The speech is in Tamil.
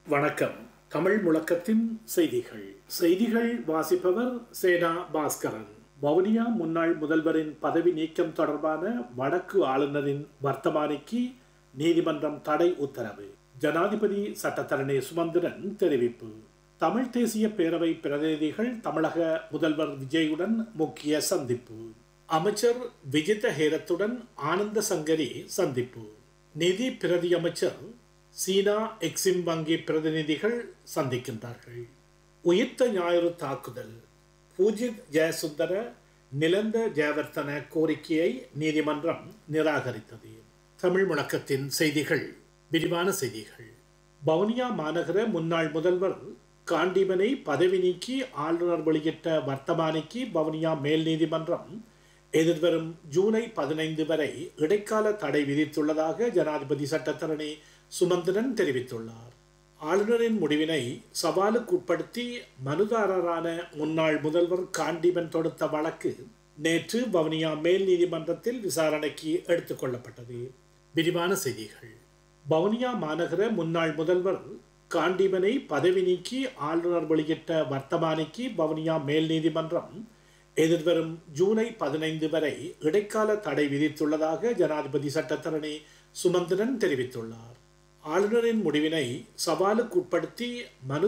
வணக்கம் தமிழ் முழக்கத்தின் செய்திகள் செய்திகள் வாசிப்பவர் சேனா பாஸ்கரன் வவுனியா முன்னாள் முதல்வரின் பதவி நீக்கம் தொடர்பான வடக்கு ஆளுநரின் வர்த்தமானிக்கு நீதிமன்றம் தடை உத்தரவு ஜனாதிபதி சட்டத்தரணி சுமந்திரன் தெரிவிப்பு தமிழ் தேசிய பேரவை பிரதிநிதிகள் தமிழக முதல்வர் விஜயுடன் முக்கிய சந்திப்பு அமைச்சர் விஜித ஹேரத்துடன் ஆனந்த சங்கரி சந்திப்பு நிதி பிரதி அமைச்சர் சீனா எக்ஸிம் வங்கி பிரதிநிதிகள் சந்திக்கின்றார்கள் உயிர்த்த ஞாயிறு தாக்குதல் பூஜித் ஜெயசுந்தர நிலந்த ஜெயவர்த்தன கோரிக்கையை நீதிமன்றம் நிராகரித்தது தமிழ் முழக்கத்தின் செய்திகள் விரிவான செய்திகள் வவுனியா மாநகர முன்னாள் முதல்வர் காண்டிபனை பதவி நீக்கி ஆளுநர் வெளியிட்ட வர்த்தமானிக்கு வவுனியா மேல் நீதிமன்றம் எதிர்வரும் ஜூலை பதினைந்து வரை இடைக்கால தடை விதித்துள்ளதாக ஜனாதிபதி சட்டத்தரணி சுமந்திரன் தெரிவித்துள்ளார் ஆளுநரின் முடிவினை சவாலுக்குட்படுத்தி மனுதாரரான முன்னாள் முதல்வர் காண்டிபன் தொடுத்த வழக்கு நேற்று வவுனியா மேல் நீதிமன்றத்தில் விசாரணைக்கு எடுத்துக் கொள்ளப்பட்டது விரிவான செய்திகள் வவுனியா மாநகர முன்னாள் முதல்வர் காண்டிபனை பதவி நீக்கி ஆளுநர் வெளியிட்ட வர்த்தமானிக்கு வவுனியா மேல் நீதிமன்றம் எதிர்வரும் ஜூலை பதினைந்து வரை இடைக்கால தடை விதித்துள்ளதாக ஜனாதிபதி சட்டத்தரணி சுமந்திரன் தெரிவித்துள்ளார் ஆளுநரின் முடிவினை சவாலுக்குட்படுத்தி மனு